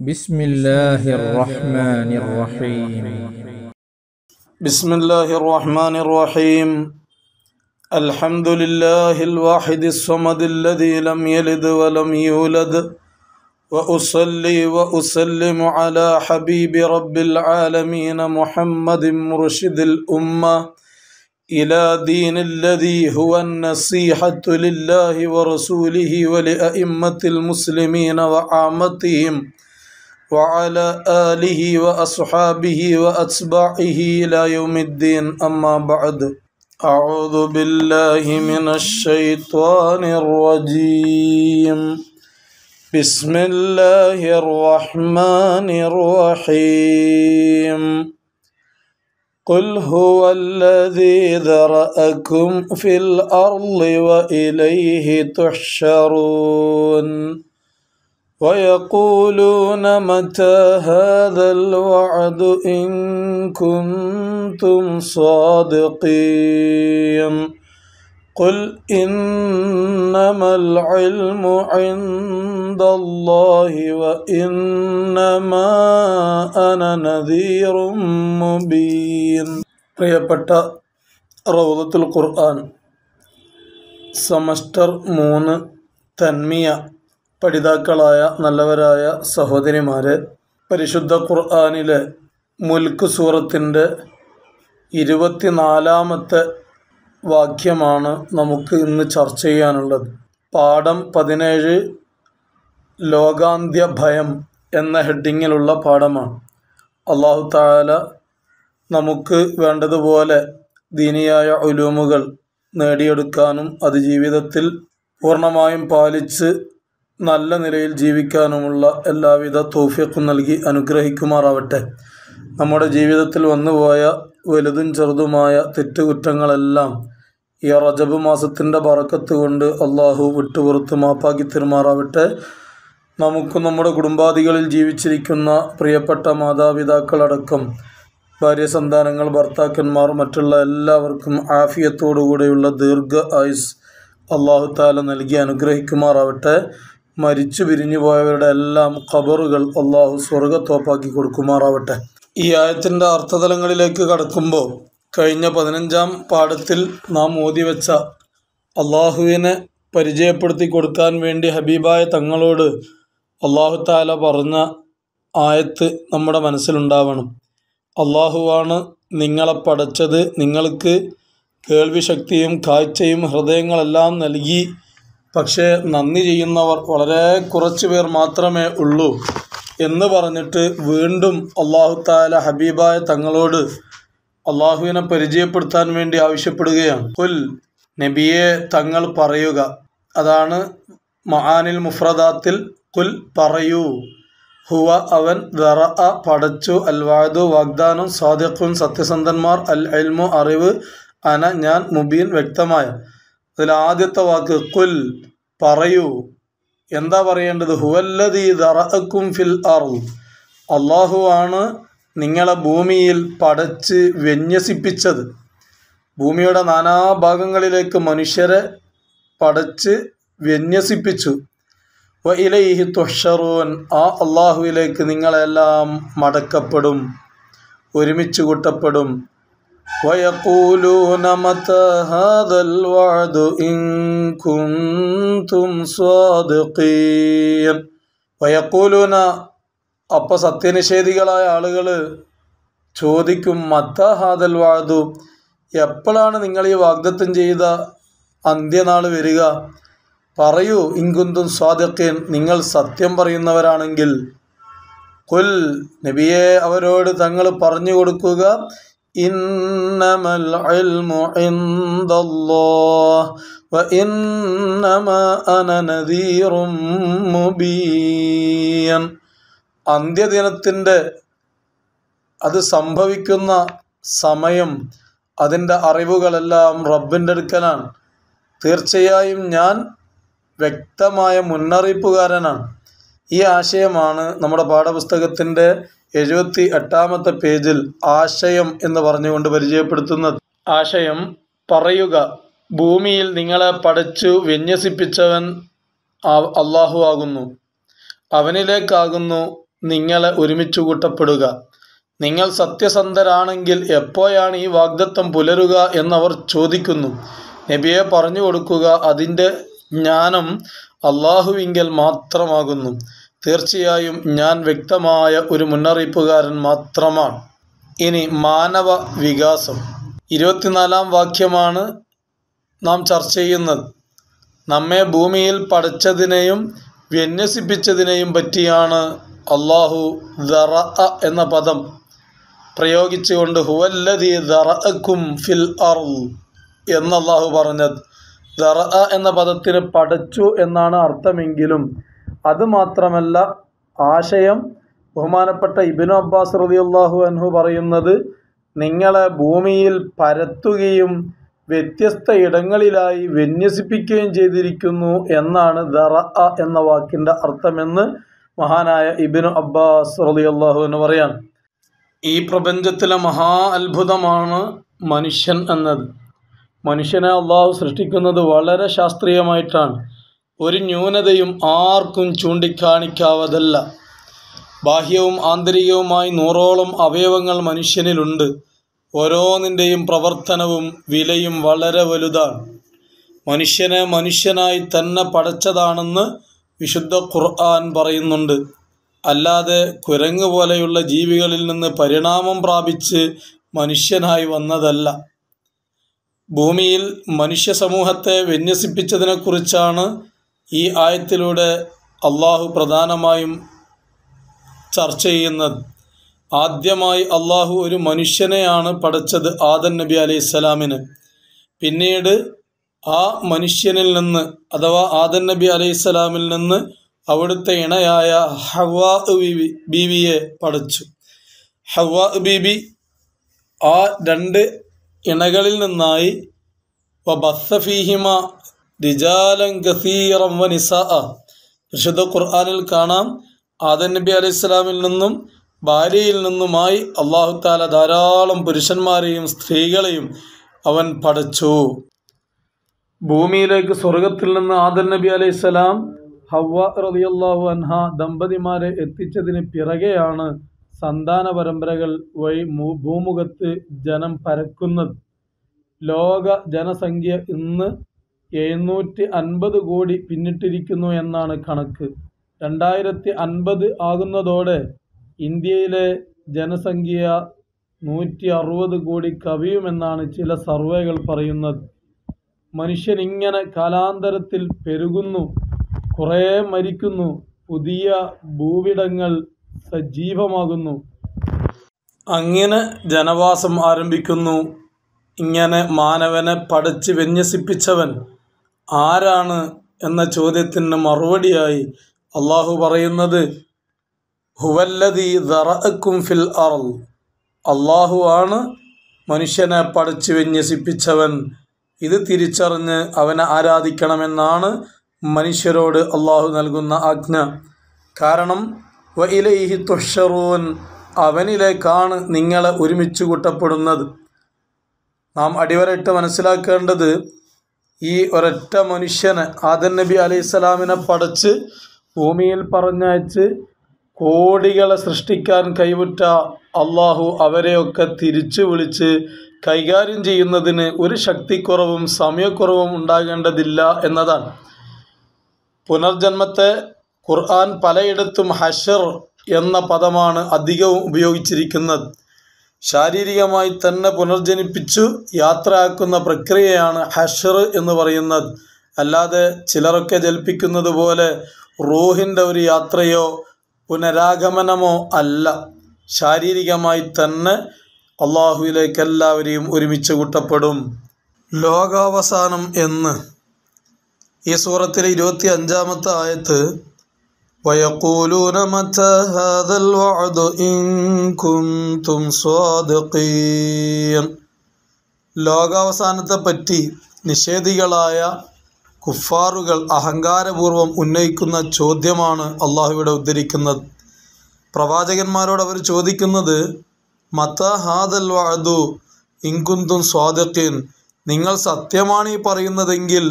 بسم الله الرحمن الرحيم بسم الله الرحمن الرحيم الحمد لله الواحد الصمد الذي لم يلد ولم يولد واصلي واسلم على حبيب رب العالمين محمد مرشد الامه الى دين الذي هو النصيحه لله ورسوله ولائمه المسلمين وعامتهم وعلى آله وأصحابه وأتباعه إلى يوم الدين أما بعد أعوذ بالله من الشيطان الرجيم بسم الله الرحمن الرحيم قل هو الذي ذرأكم في الأرض وإليه تحشرون ويقولون متى هذا الوعد إن كنتم صادقين قل إنما العلم عند الله وإنما أنا نذير مبين പ്രിയപ്പെട്ട റൗദത്തുൽ ഖുർആൻ സെമസ്റ്റർ മൂന്ന് തന്മിയ പഠിതാക്കളായ നല്ലവരായ സഹോദരിമാരെ പരിശുദ്ധ ഖുർആാനിലെ മുൽക്ക് സൂറത്തിൻ്റെ ഇരുപത്തിനാലാമത്തെ വാക്യമാണ് നമുക്ക് ഇന്ന് ചർച്ച ചെയ്യാനുള്ളത് പാഠം പതിനേഴ് ലോകാന്ത്യ ഭയം എന്ന ഹെഡിങ്ങിലുള്ള പാഠമാണ് അള്ളാഹു താല നമുക്ക് വേണ്ടതുപോലെ ദീനിയായ ഉലൂമുകൾ നേടിയെടുക്കാനും അത് ജീവിതത്തിൽ പൂർണ്ണമായും പാലിച്ച് നല്ല നിലയിൽ ജീവിക്കാനുമുള്ള എല്ലാവിധ തോഫിയക്കും നൽകി അനുഗ്രഹിക്കുമാറാവട്ടെ നമ്മുടെ ജീവിതത്തിൽ വന്നുപോയ വലുതും ചെറുതുമായ തെറ്റുകുറ്റങ്ങളെല്ലാം ഈ റജബ് മാസത്തിൻ്റെ പറക്കത്ത് കൊണ്ട് അള്ളാഹു വിട്ടുപുറത്ത് മാപ്പാക്കി തിരുമാറാവട്ടെ നമുക്കും നമ്മുടെ കുടുംബാദികളിൽ ജീവിച്ചിരിക്കുന്ന പ്രിയപ്പെട്ട മാതാപിതാക്കളടക്കം ഭാര്യ സന്താനങ്ങൾ ഭർത്താക്കന്മാർ മറ്റുള്ള എല്ലാവർക്കും ആഫിയത്തോടുകൂടെയുള്ള ദീർഘ ആയുസ് അള്ളാഹു താല നൽകി അനുഗ്രഹിക്കുമാറാവട്ടെ മരിച്ചു പിരിഞ്ഞു പോയവരുടെ എല്ലാം ഖബറുകൾ അള്ളാഹു സ്വർഗത്തോപ്പാക്കി കൊടുക്കുമാറാവട്ടെ ഈ ആയത്തിൻ്റെ അർത്ഥതലങ്ങളിലേക്ക് കടക്കുമ്പോൾ കഴിഞ്ഞ പതിനഞ്ചാം പാഠത്തിൽ നാം ഓതി വെച്ച അള്ളാഹുവിനെ പരിചയപ്പെടുത്തി കൊടുക്കാൻ വേണ്ടി ഹബീബായ തങ്ങളോട് അള്ളാഹു താല പറഞ്ഞ ആയത്ത് നമ്മുടെ മനസ്സിലുണ്ടാവണം അള്ളാഹുവാണ് നിങ്ങളെ പടച്ചത് നിങ്ങൾക്ക് കേൾവി ശക്തിയും കാഴ്ചയും ഹൃദയങ്ങളെല്ലാം നൽകി പക്ഷേ നന്ദി ചെയ്യുന്നവർ വളരെ കുറച്ച് പേർ മാത്രമേ ഉള്ളൂ എന്ന് പറഞ്ഞിട്ട് വീണ്ടും അള്ളാഹു താല ഹബീബായ തങ്ങളോട് അള്ളാഹുവിനെ പരിചയപ്പെടുത്താൻ വേണ്ടി ആവശ്യപ്പെടുകയാണ് കുൽ നബിയെ തങ്ങൾ പറയുക അതാണ് മഹാനിൽ മുഫ്രദാത്തിൽ കുൽ പറയൂ ഹുവ അവൻ ദറ പടച്ചു അൽവാദു വാഗ്ദാനം സാദിഖുൻ സത്യസന്ധന്മാർ അൽ എൽമു അറിവ് അന ഞാൻ മുബീൻ വ്യക്തമായ അതിൽ ആദ്യത്തെ വാക്ക് കുൽ പറയൂ എന്താ പറയേണ്ടത് ഹുവല്ലദീ ദറഅക്കും ഫിൽ അർള് അള്ളാഹു ആണ് നിങ്ങളെ ഭൂമിയിൽ പടച്ച് വിന്യസിപ്പിച്ചത് ഭൂമിയുടെ നാനാഭാഗങ്ങളിലേക്ക് മനുഷ്യരെ പടച്ച് വിന്യസിപ്പിച്ചു വ ഇലൈഹി തുഷറൂൻ ആ അള്ളാഹുവിലേക്ക് നിങ്ങളെല്ലാം മടക്കപ്പെടും ഒരുമിച്ച് കൂട്ടപ്പെടും ويقولون متى هذا الوعد إن كنتم صادقين ويقولون അപ്പൊ സത്യനിഷേധികളായ ആളുകൾ ചോദിക്കും മത്ത ഹാദൽ വാഴതു എപ്പോഴാണ് നിങ്ങൾ ഈ വാഗ്ദത്തം ചെയ്ത അന്ത്യനാൾ വരിക പറയൂ ഇങ്കുന്തും സ്വാദക്കീൻ നിങ്ങൾ സത്യം പറയുന്നവരാണെങ്കിൽ കുൽ നബിയെ അവരോട് തങ്ങൾ പറഞ്ഞു കൊടുക്കുക إنما العلم عند الله وإنما أنا نذير مبين അന്ത്യദിനത്തിൻ്റെ അത് സംഭവിക്കുന്ന സമയം അതിൻ്റെ അറിവുകളെല്ലാം റബ്ബിൻ്റെ അടുക്കലാണ് തീർച്ചയായും ഞാൻ വ്യക്തമായ മുന്നറിയിപ്പുകാരനാണ് ഈ ആശയമാണ് നമ്മുടെ പാഠപുസ്തകത്തിൻ്റെ എഴുപത്തി എട്ടാമത്തെ പേജിൽ ആശയം എന്ന് പറഞ്ഞുകൊണ്ട് പരിചയപ്പെടുത്തുന്നത് ആശയം പറയുക ഭൂമിയിൽ നിങ്ങളെ പടച്ചു വിന്യസിപ്പിച്ചവൻ ആ- അള്ളാഹു ആകുന്നു അവനിലേക്കാകുന്നു നിങ്ങളെ ഒരുമിച്ച് കൂട്ടപ്പെടുക നിങ്ങൾ സത്യസന്ധരാണെങ്കിൽ എപ്പോഴാണ് ഈ വാഗ്ദത്തം പുലരുക എന്നവർ ചോദിക്കുന്നു നബിയെ പറഞ്ഞു കൊടുക്കുക അതിൻ്റെ ജ്ഞാനം അള്ളാഹുവിങ്കൽ മാത്രമാകുന്നു തീർച്ചയായും ഞാൻ വ്യക്തമായ ഒരു മുന്നറിയിപ്പുകാരൻ മാത്രമാണ് ഇനി മാനവ വികാസം ഇരുപത്തിനാലാം വാക്യമാണ് നാം ചർച്ച ചെയ്യുന്നത് നമ്മെ ഭൂമിയിൽ പടച്ചതിനെയും വിന്യസിപ്പിച്ചതിനെയും പറ്റിയാണ് അള്ളാഹു ദറ എന്ന പദം പ്രയോഗിച്ചുകൊണ്ട് ഹുവല്ലതി ദറഅക്കും ഫിൽ അർൾ എന്ന് അള്ളാഹു പറഞ്ഞത് ദറ എന്ന പദത്തിന് പടച്ചു എന്നാണ് അർത്ഥമെങ്കിലും അത് മാത്രമല്ല ആശയം ബഹുമാനപ്പെട്ട ഇബിനു അബ്ബാസ് റളിയല്ലാഹു അൻഹു പറയുന്നത് നിങ്ങളെ ഭൂമിയിൽ പരത്തുകയും വ്യത്യസ്ത ഇടങ്ങളിലായി വിന്യസിപ്പിക്കുകയും ചെയ്തിരിക്കുന്നു എന്നാണ് ദറ എന്ന വാക്കിൻ്റെ അർത്ഥമെന്ന് മഹാനായ ഇബിനു അബ്ബാസ് റളിയല്ലാഹു എന്ന് പറയാൻ ഈ പ്രപഞ്ചത്തിലെ മഹാ അത്ഭുതമാണ് മനുഷ്യൻ എന്നത് മനുഷ്യനെ അള്ളാഹു സൃഷ്ടിക്കുന്നത് വളരെ ശാസ്ത്രീയമായിട്ടാണ് ഒരു ന്യൂനതയും ആർക്കും ചൂണ്ടിക്കാണിക്കാവതല്ല ബാഹ്യവും ആന്തരികവുമായി നൂറോളം അവയവങ്ങൾ മനുഷ്യനിലുണ്ട് ഓരോന്നിൻ്റെയും പ്രവർത്തനവും വിലയും വളരെ വലുതാണ് മനുഷ്യനെ മനുഷ്യനായി തന്നെ പടച്ചതാണെന്ന് വിശുദ്ധ ഖുർആൻ പറയുന്നുണ്ട് അല്ലാതെ കുരങ്ങ് പോലെയുള്ള ജീവികളിൽ നിന്ന് പരിണാമം പ്രാപിച്ച് മനുഷ്യനായി വന്നതല്ല ഭൂമിയിൽ മനുഷ്യ സമൂഹത്തെ വിന്യസിപ്പിച്ചതിനെക്കുറിച്ചാണ് ഈ ആയത്തിലൂടെ അള്ളാഹു പ്രധാനമായും ചർച്ച ചെയ്യുന്നത് ആദ്യമായി അള്ളാഹു ഒരു മനുഷ്യനെയാണ് പടച്ചത് ആദൻ നബി അലൈഹി സ്വലാമിന് പിന്നീട് ആ മനുഷ്യനിൽ നിന്ന് അഥവാ ആദൻ നബി അലൈഹി സ്വലാമിൽ നിന്ന് അവിടുത്തെ ഇണയായ ഹവാ ബീവി ബീവിയെ പടച്ചു ഹവാ ബീബി ആ രണ്ട് ഇണകളിൽ നിന്നായി വബസ്സഫീഹിമ റിജാലൻ ഗസീറം വ നിസാ വിശുദ്ധ ഖുർആനിൽ കാണാം ആദൻ നബി അലൈഹി സ്വലാമിൽ നിന്നും ഭാര്യയിൽ നിന്നുമായി അള്ളാഹു താല ധാരാളം പുരുഷന്മാരെയും സ്ത്രീകളെയും അവൻ പടച്ചു ഭൂമിയിലേക്ക് സ്വർഗത്തിൽ നിന്ന് ആദൻ നബി അലൈഹി സ്വലാം ഹവ്വ റളിയല്ലാഹു അൻഹ ദമ്പതിമാരെ എത്തിച്ചതിന് പിറകെയാണ് സന്താന പരമ്പരകൾ വഴി മു- ഭൂമുഖത്ത് ജനം പരക്കുന്നത് ലോക ജനസംഖ്യ ഇന്ന് എഴുന്നൂറ്റി അൻപത് കോടി പിന്നിട്ടിരിക്കുന്നു എന്നാണ് കണക്ക് രണ്ടായിരത്തി അൻപത് ആകുന്നതോടെ ഇന്ത്യയിലെ ജനസംഖ്യ നൂറ്റി അറുപത് കോടി കവിയുമെന്നാണ് ചില സർവേകൾ പറയുന്നത് മനുഷ്യൻ ഇങ്ങനെ കാലാന്തരത്തിൽ പെരുകുന്നു കുറേ മരിക്കുന്നു പുതിയ ഭൂവിടങ്ങൾ സജീവമാകുന്നു അങ്ങനെ ജനവാസം ആരംഭിക്കുന്നു ഇങ്ങനെ മാനവനെ പടച്ച് വിന്യസിപ്പിച്ചവൻ ആരാണ് എന്ന ചോദ്യത്തിന് മറുപടിയായി അള്ളാഹു പറയുന്നത് ഹുവല്ലതി ദറഅക്കും ഫിൽ അർൾ അള്ളാഹു ആണ് മനുഷ്യനെ പടച്ച് വിന്യസിപ്പിച്ചവൻ ഇത് തിരിച്ചറിഞ്ഞ് അവനെ ആരാധിക്കണമെന്നാണ് മനുഷ്യരോട് അള്ളാഹു നൽകുന്ന ആജ്ഞ കാരണം വ ഇലൈഹി തുഷറൂൻ അവനിലേക്കാണ് നിങ്ങളെ ഒരുമിച്ച് കൂട്ടപ്പെടുന്നത് നാം അടിവരയിട്ട് മനസ്സിലാക്കേണ്ടത് ഈ ഒരൊറ്റ മനുഷ്യനെ ആദൻ നബി അലൈഹി സ്വലാമിനെ പടച്ച് ഭൂമിയിൽ പറഞ്ഞയച്ച് കോടികളെ സൃഷ്ടിക്കാൻ കൈവിട്ട അള്ളാഹു അവരെയൊക്കെ തിരിച്ചു വിളിച്ച് കൈകാര്യം ചെയ്യുന്നതിന് ഒരു ശക്തിക്കുറവും സമയക്കുറവും ഉണ്ടാകേണ്ടതില്ല എന്നതാണ് പുനർജന്മത്തെ ഖുർആൻ പലയിടത്തും ഹഷർ എന്ന പദമാണ് അധികവും ഉപയോഗിച്ചിരിക്കുന്നത് ശാരീരികമായി തന്നെ പുനർജനിപ്പിച്ചു യാത്രയാക്കുന്ന പ്രക്രിയയാണ് ഹഷർ എന്ന് പറയുന്നത് അല്ലാതെ ചിലരൊക്കെ ജൽപ്പിക്കുന്നത് പോലെ റൂഹിൻ്റെ ഒരു യാത്രയോ പുനരാഗമനമോ അല്ല ശാരീരികമായി തന്നെ അള്ളാഹുവിലേക്ക് എല്ലാവരെയും ഒരുമിച്ച് കൂട്ടപ്പെടും ലോകാവസാനം എന്ന് ഈ സൂറത്തിലെ ഇരുപത്തി അഞ്ചാമത്തെ ആയത്ത് ويقولون متى هذا الوعد إن كنتم صادقين ലോകാവസാനത്തെ പറ്റി നിഷേധികളായ കുഫാറുകൾ അഹങ്കാരപൂർവം ഉന്നയിക്കുന്ന ചോദ്യമാണ് അള്ളാഹു ഇവിടെ ഉദ്ധരിക്കുന്നത് പ്രവാചകന്മാരോട് അവർ ചോദിക്കുന്നത് മത ഹാദൽ വഅദു ഇൻകുന്തും സ്വാദക്കീൻ നിങ്ങൾ സത്യമാണ് ഈ പറയുന്നതെങ്കിൽ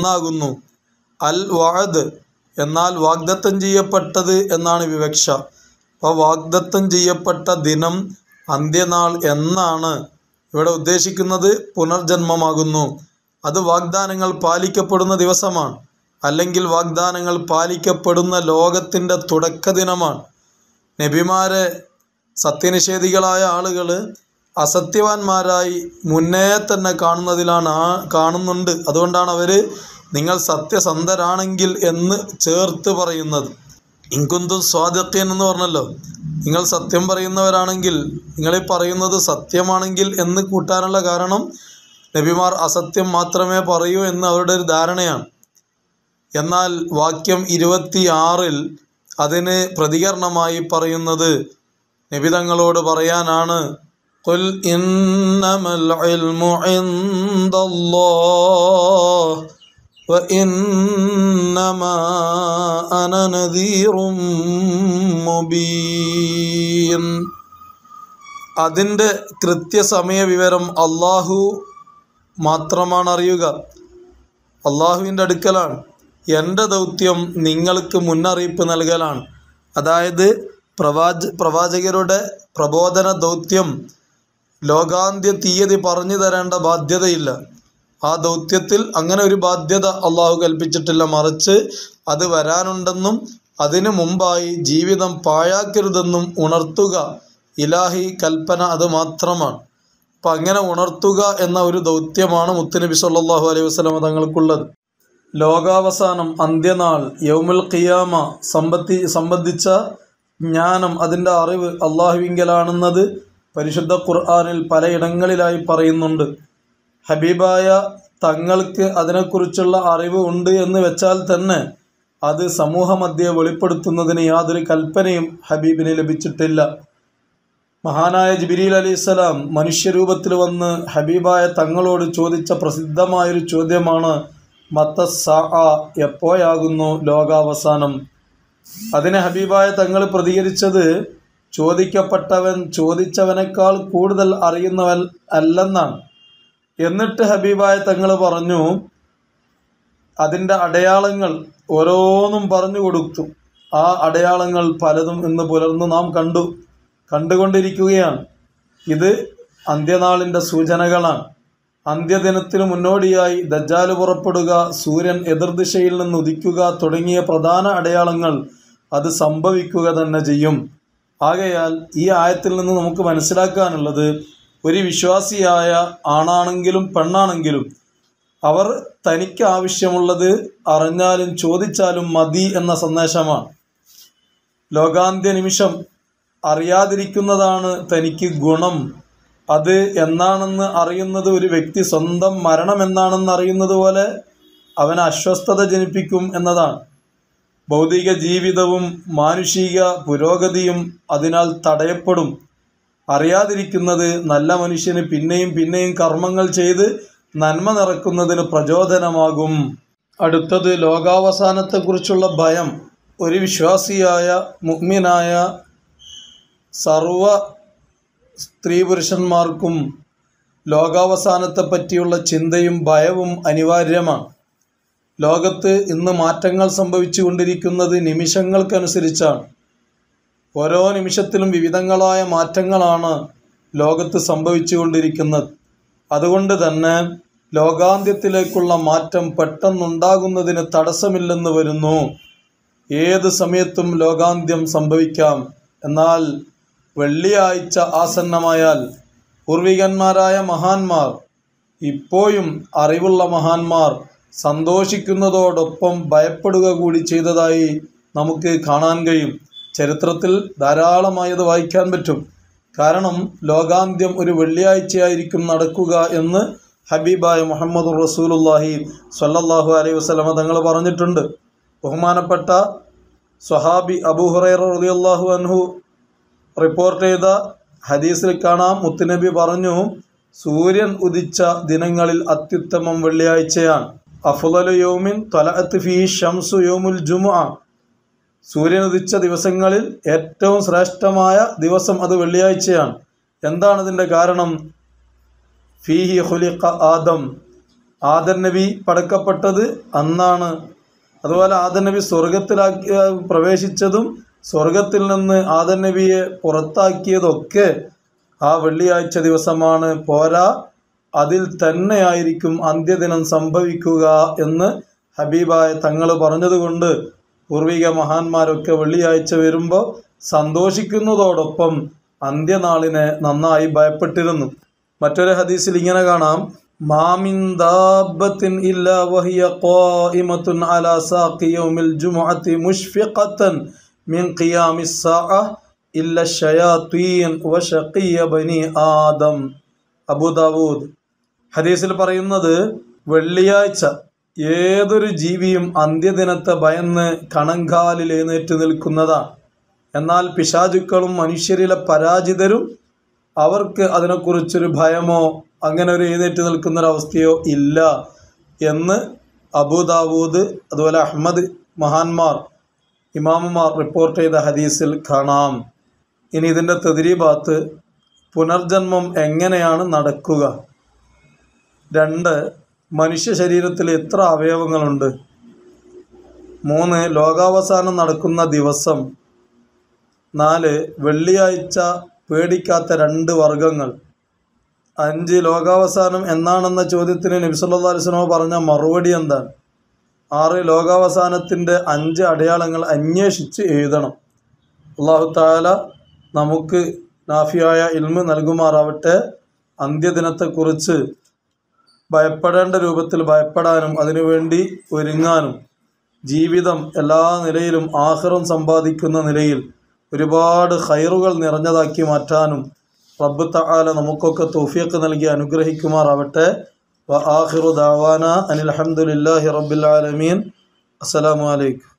അതെന്നാകുന്നു അൽ വഅദ് എന്നാൽ വാഗ്ദത്തം ചെയ്യപ്പെട്ടത് എന്നാണ് വിവക്ഷ അപ്പോൾ വാഗ്ദത്തം ചെയ്യപ്പെട്ട ദിനം അന്ത്യനാൾ എന്നാണ് ഇവിടെ ഉദ്ദേശിക്കുന്നത് പുനർജന്മമാകുന്നു അത് വാഗ്ദാനങ്ങൾ പാലിക്കപ്പെടുന്ന ദിവസമാണ് അല്ലെങ്കിൽ വാഗ്ദാനങ്ങൾ പാലിക്കപ്പെടുന്ന ലോകത്തിൻ്റെ തുടക്ക ദിനമാണ് നബിമാരെ സത്യനിഷേധികളായ ആളുകൾ അസത്യവാന്മാരായി മുന്നേ തന്നെ കാണുന്നതിലാണ് ആ കാണുന്നുണ്ട് അതുകൊണ്ടാണ് അവർ നിങ്ങൾ സത്യസന്ധരാണെങ്കിൽ എന്ന് ചേർത്ത് പറയുന്നത് ഇൻകുന്തും സ്വാദത്യൻ എന്ന് പറഞ്ഞല്ലോ നിങ്ങൾ സത്യം പറയുന്നവരാണെങ്കിൽ നിങ്ങളീ പറയുന്നത് സത്യമാണെങ്കിൽ എന്ന് കൂട്ടാനുള്ള കാരണം നബിമാർ അസത്യം മാത്രമേ പറയൂ എന്ന് അവരുടെ ഒരു ധാരണയാണ് എന്നാൽ വാക്യം ഇരുപത്തി ആറിൽ അതിന് പ്രതികരണമായി പറയുന്നത് നബിതങ്ങളോട് പറയാനാണ് قل إنما العلم عند الله وإنما أنا نذير مبين അതിൻ്റെ കൃത്യസമയ വിവരം അള്ളാഹു മാത്രമാണ് അറിയുക അള്ളാഹുവിൻ്റെ അടുക്കലാണ് എൻ്റെ ദൗത്യം നിങ്ങൾക്ക് മുന്നറിയിപ്പ് നൽകലാണ് അതായത് പ്രവാച പ്രവാചകരുടെ പ്രബോധന ദൗത്യം ലോകാന്ത്യ തീയതി പറഞ്ഞു തരേണ്ട ബാധ്യതയില്ല ആ ദൗത്യത്തിൽ അങ്ങനെ ഒരു ബാധ്യത അള്ളാഹു കൽപ്പിച്ചിട്ടില്ല മറിച്ച് അത് വരാനുണ്ടെന്നും അതിനു മുമ്പായി ജീവിതം പാഴാക്കരുതെന്നും ഉണർത്തുക ഇലാഹി കൽപ്പന അത് മാത്രമാണ് അപ്പം അങ്ങനെ ഉണർത്തുക എന്ന ഒരു ദൗത്യമാണ് മുത്തുനബി സല്ലല്ലാഹു അലൈഹി വസല്ലമ തങ്ങൾക്കുള്ളത് ലോകാവസാനം അന്ത്യനാൾ യൗമുൽ ഖിയാമ സമ്പത്തി സംബന്ധിച്ച ജ്ഞാനം അതിൻ്റെ അറിവ് അള്ളാഹുവിങ്കലാണെന്നത് പരിശുദ്ധ ഖുർആനിൽ പലയിടങ്ങളിലായി പറയുന്നുണ്ട് ഹബീബായ തങ്ങൾക്ക് അതിനെക്കുറിച്ചുള്ള അറിവ് ഉണ്ട് എന്ന് വെച്ചാൽ തന്നെ അത് സമൂഹമധ്യെ വെളിപ്പെടുത്തുന്നതിന് യാതൊരു കൽപ്പനയും ഹബീബിന് ലഭിച്ചിട്ടില്ല മഹാനായ ജിബിരിൽ അലിസ്സലാം മനുഷ്യരൂപത്തിൽ വന്ന് ഹബീബായ തങ്ങളോട് ചോദിച്ച പ്രസിദ്ധമായൊരു ചോദ്യമാണ് മത്തസ എപ്പോഴാകുന്നു ലോകാവസാനം അതിന് ഹബീബായ തങ്ങൾ പ്രതികരിച്ചത് ചോദിക്കപ്പെട്ടവൻ ചോദിച്ചവനേക്കാൾ കൂടുതൽ അറിയുന്നവൻ അല്ലെന്നാണ് എന്നിട്ട് ഹബീബായ തങ്ങൾ പറഞ്ഞു അതിൻ്റെ അടയാളങ്ങൾ ഓരോന്നും പറഞ്ഞു കൊടുത്തു ആ അടയാളങ്ങൾ പലതും ഇന്ന് പുലർന്ന് നാം കണ്ടു കണ്ടുകൊണ്ടിരിക്കുകയാണ് ഇത് അന്ത്യനാളിൻ്റെ സൂചനകളാണ് അന്ത്യദിനത്തിനു മുന്നോടിയായി ദജ്ജാല് പുറപ്പെടുക സൂര്യൻ എതിർദിശയിൽ നിന്ന് ഉദിക്കുക തുടങ്ങിയ പ്രധാന അടയാളങ്ങൾ അത് സംഭവിക്കുക തന്നെ ചെയ്യും ആകയാൽ ഈ ആയത്തിൽ നിന്ന് നമുക്ക് മനസ്സിലാക്കാനുള്ളത് ഒരു വിശ്വാസിയായ ആണാണെങ്കിലും പെണ്ണാണെങ്കിലും അവർ തനിക്ക് ആവശ്യമുള്ളത് അറിഞ്ഞാലും ചോദിച്ചാലും മതി എന്ന സന്ദേശമാണ് ലോകാന്ത്യ നിമിഷം അറിയാതിരിക്കുന്നതാണ് തനിക്ക് ഗുണം അത് എന്നാണെന്ന് അറിയുന്നത് ഒരു വ്യക്തി സ്വന്തം മരണം എന്നാണെന്ന് അറിയുന്നത് പോലെ അവന് അസ്വസ്ഥത ജനിപ്പിക്കും എന്നതാണ് ഭൗതിക ജീവിതവും മാനുഷിക പുരോഗതിയും അതിനാൽ തടയപ്പെടും അറിയാതിരിക്കുന്നത് നല്ല മനുഷ്യന് പിന്നെയും പിന്നെയും കർമ്മങ്ങൾ ചെയ്ത് നന്മ നിറക്കുന്നതിന് പ്രചോദനമാകും അടുത്തത് ലോകാവസാനത്തെക്കുറിച്ചുള്ള ഭയം ഒരു വിശ്വാസിയായ മുഗ്മിനായ സർവ സ്ത്രീ പുരുഷന്മാർക്കും ലോകാവസാനത്തെ പറ്റിയുള്ള ചിന്തയും ഭയവും അനിവാര്യമാണ് ലോകത്ത് ഇന്ന് മാറ്റങ്ങൾ സംഭവിച്ചു കൊണ്ടിരിക്കുന്നത് നിമിഷങ്ങൾക്കനുസരിച്ചാണ് ഓരോ നിമിഷത്തിലും വിവിധങ്ങളായ മാറ്റങ്ങളാണ് ലോകത്ത് സംഭവിച്ചു കൊണ്ടിരിക്കുന്നത് അതുകൊണ്ട് തന്നെ ലോകാന്ത്യത്തിലേക്കുള്ള മാറ്റം പെട്ടെന്നുണ്ടാകുന്നതിന് തടസ്സമില്ലെന്ന് വരുന്നു ഏത് സമയത്തും ലോകാന്ത്യം സംഭവിക്കാം എന്നാൽ വെള്ളിയാഴ്ച ആസന്നമായാൽ പൂർവികന്മാരായ മഹാന്മാർ ഇപ്പോഴും അറിവുള്ള മഹാന്മാർ സന്തോഷിക്കുന്നതോടൊപ്പം ഭയപ്പെടുക കൂടി ചെയ്തതായി നമുക്ക് കാണാൻ കഴിയും ചരിത്രത്തിൽ ധാരാളമായി അത് വായിക്കാൻ പറ്റും കാരണം ലോകാന്ത്യം ഒരു വെള്ളിയാഴ്ചയായിരിക്കും നടക്കുക എന്ന് ഹബീബായ മുഹമ്മദ് റസൂലുല്ലാഹി സ്വല്ലല്ലാഹു അലൈഹി വസല്ലമ തങ്ങൾ പറഞ്ഞിട്ടുണ്ട് ബഹുമാനപ്പെട്ട സ്വഹാബി അബൂഹുറൈറ റളിയല്ലാഹു അൻഹു റിപ്പോർട്ട് ചെയ്ത ഹദീസിൽ കാണാം മുത്തുനബി പറഞ്ഞു സൂര്യൻ ഉദിച്ച ദിനങ്ങളിൽ അത്യുത്തമം വെള്ളിയാഴ്ചയാണ് അഫുദലു യൗമിൻ തൊലഅത്ത് ഫീ ഷംസു യൗമുൽ ജുമുഅ സൂര്യൻ ഉദിച്ച ദിവസങ്ങളിൽ ഏറ്റവും ശ്രേഷ്ഠമായ ദിവസം അത് വെള്ളിയാഴ്ചയാണ് എന്താണ് ഇതിൻ്റെ കാരണം ഫീഹി ഹുലിഖ ആദം ആദൻ നബി പടക്കപ്പെട്ടത് അന്നാണ് അതുപോലെ ആദൻ നബി സ്വർഗത്തിലാക്കി പ്രവേശിച്ചതും സ്വർഗത്തിൽ നിന്ന് ആദൻ നബിയെ പുറത്താക്കിയതൊക്കെ ആ വെള്ളിയാഴ്ച ദിവസമാണ് പോരാ അതിൽ തന്നെയായിരിക്കും അന്ത്യദിനം സംഭവിക്കുക എന്ന് ഹബീബായ തങ്ങൾ പറഞ്ഞതുകൊണ്ട് പൂർവിക മഹാന്മാരൊക്കെ വെള്ളിയാഴ്ച വരുമ്പോൾ സന്തോഷിക്കുന്നതോടൊപ്പം അന്ത്യനാളിനെ നന്നായി ഭയപ്പെട്ടിരുന്നു മറ്റൊരു ഹദീസിൽ ഇങ്ങനെ കാണാം മാമിൻ ദാബത്തിൻ ഇല്ല വഹിയ ഖായിമത്തുൻ അലാ സാഖി യൗമിൽ ജുമുഅത്തി മുഷ്ഫിഖത്തൻ മിൻ ഖിയാമിസ് സാഅ ഇല്ല ഷയാത്തീൻ വശഖിയ ബനി ആദം അബൂദാവൂദ് ഹദീസിൽ പറയുന്നത് വെള്ളിയാഴ്ച ഏതൊരു ജീവിയും അന്ത്യദിനത്തെ ഭയന്ന് കണങ്കാലിൽ എഴുന്നേറ്റ് നിൽക്കുന്നതാണ് എന്നാൽ പിശാചുക്കളും മനുഷ്യരിലെ പരാജിതരും അവർക്ക് അതിനെക്കുറിച്ചൊരു ഭയമോ അങ്ങനെ ഒരു എഴുന്നേറ്റ് നിൽക്കുന്നൊരവസ്ഥയോ ഇല്ല എന്ന് അബൂദാവൂദ് അതുപോലെ അഹമ്മദ് മഹാന്മാർ ഇമാമുമാർ റിപ്പോർട്ട് ചെയ്ത ഹദീസിൽ കാണാം ഇനി ഇതിൻ്റെ തെതിരീഭാത്ത് പുനർജന്മം എങ്ങനെയാണ് നടക്കുക രണ്ട് മനുഷ്യ ശരീരത്തിൽ എത്ര അവയവങ്ങളുണ്ട് മൂന്ന് ലോകാവസാനം നടക്കുന്ന ദിവസം നാല് വെള്ളിയാഴ്ച പേടിക്കാത്ത രണ്ട് വർഗങ്ങൾ അഞ്ച് ലോകാവസാനം എന്നാണെന്ന ചോദ്യത്തിന് നബിസല്ലാ അലിസ്ലമോ പറഞ്ഞ മറുപടി എന്താണ് ആറ് ലോകാവസാനത്തിൻ്റെ അഞ്ച് അടയാളങ്ങൾ അന്വേഷിച്ച് എഴുതണം അള്ളാഹു താല നമുക്ക് നാഫിയായ ഇൽമ് നൽകുമാറാവട്ടെ അന്ത്യദിനത്തെക്കുറിച്ച് ഭയപ്പെടേണ്ട രൂപത്തിൽ ഭയപ്പെടാനും അതിനുവേണ്ടി ഒരുങ്ങാനും ജീവിതം എല്ലാ നിലയിലും ആഹ്റം സമ്പാദിക്കുന്ന നിലയിൽ ഒരുപാട് ഹൈറുകൾ നിറഞ്ഞതാക്കി മാറ്റാനും റബ്ബ് തആല നമുക്കൊക്കെ തൗഫീഖ് നൽകി അനുഗ്രഹിക്കുമാറാവട്ടെ വ ആഖിറു ദഅവാന അനിൽ ഹംദുലില്ലാഹി റബ്ബിൽ ആലമീൻ അസ്സലാമു അലൈക്കും